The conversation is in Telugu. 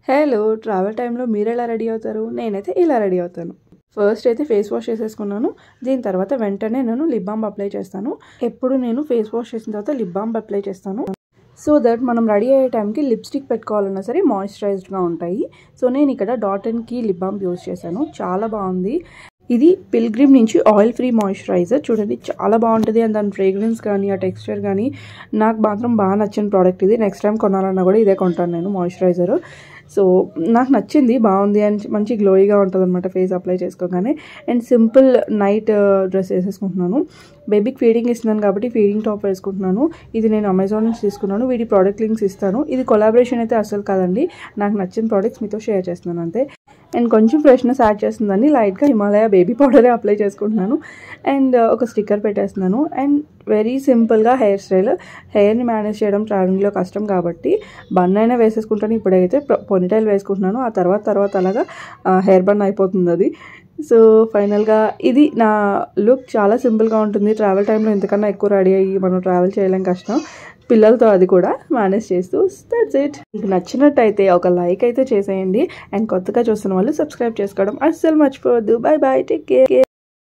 హలో ట్రావెల్ టైంలో మీరు ఎలా రెడీ అవుతారు నేనైతే ఇలా రెడీ అవుతాను ఫస్ట్ అయితే ఫేస్ వాష్ చేసేసుకున్నాను దీని తర్వాత వెంటనే నేను లిప్ బామ్ అప్లై చేస్తాను ఎప్పుడు నేను ఫేస్ వాష్ చేసిన తర్వాత లిప్ బామ్ అప్లై చేస్తాను సో దట్ మనం రెడీ అయ్యే టైంకి లిప్స్టిక్ పెట్టుకోవాలన్నా సరే మాయిశ్చరైజ్డ్గా ఉంటాయి సో నేను ఇక్కడ Dot and Key lip balm use చేశాను చాలా బాగుంది ఇది పిల్గ్రిమ్ నుంచి ఆయిల్ ఫ్రీ మాయిశ్చరైజర్ చూడండి చాలా బాగుంటుంది అండ్ దాని ఫ్రేగ్రెన్స్ కానీ ఆ టెక్స్చర్ కానీ నాకు మాత్రం బాగా నచ్చిన ప్రోడక్ట్ ఇది నెక్స్ట్ టైం కొనాలన్నా కూడా ఇదే కొంటాను నేను మాయిశ్చరైజర్ సో నాకు నచ్చింది బాగుంది అండ్ మంచి గ్లోయిగా ఉంటుంది అనమాట ఫేస్ అప్లై చేసుకోగానే అండ్ సింపుల్ నైట్ డ్రెస్ వేసేసుకుంటున్నాను బేబీకి ఫీడింగ్ ఇస్తున్నాను కాబట్టి ఫీడింగ్ టాప్ వేసుకుంటున్నాను ఇది నేను అమెజాన్ నుంచి తీసుకున్నాను వీటి ప్రోడక్ట్ లింక్స్ ఇస్తాను ఇది కొలాబరేషన్ అయితే అసలు కాదండి నాకు నచ్చిన ప్రోడక్ట్స్ మీతో షేర్ చేస్తున్నాను అంతే అండ్ కొంచెం ఫ్రెష్నెస్ యాడ్ చేస్తుందని లైట్గా హిమాలయ బేబీ పౌడరే అప్లై చేసుకుంటున్నాను అండ్ ఒక స్టిక్కర్ పెట్టేస్తున్నాను అండ్ వెరీ సింపుల్గా హెయిర్ స్టైల్ హెయిర్ని మేనేజ్ చేయడం ట్రావెలింగ్లో కష్టం కాబట్టి బన్ అయినా వేసేసుకుంటాను ఇప్పుడైతే పొనిటైల్ వేసుకుంటున్నాను ఆ తర్వాత తర్వాత అలాగా హెయిర్ బన్ అయిపోతుంది అది సో ఫైనల్గా ఇది నా లుక్ చాలా సింపుల్గా ఉంటుంది ట్రావెల్ టైంలో ఇంతకన్నా ఎక్కువ రెడీ అయ్యి మనం ట్రావెల్ చేయలేం కష్టం పిల్లలతో అది కూడా మేనేజ్ చేస్తూ దట్స్ ఇట్ మీకు నచ్చినట్టయితే ఒక లైక్ అయితే చేసేయండి అండ్ కొత్తగా చూస్తున్న వాళ్ళు సబ్స్క్రైబ్ చేసుకోవడం అస్సలు మర్చిపోవద్దు బాయ్ బాయ్ టేక్ కేర్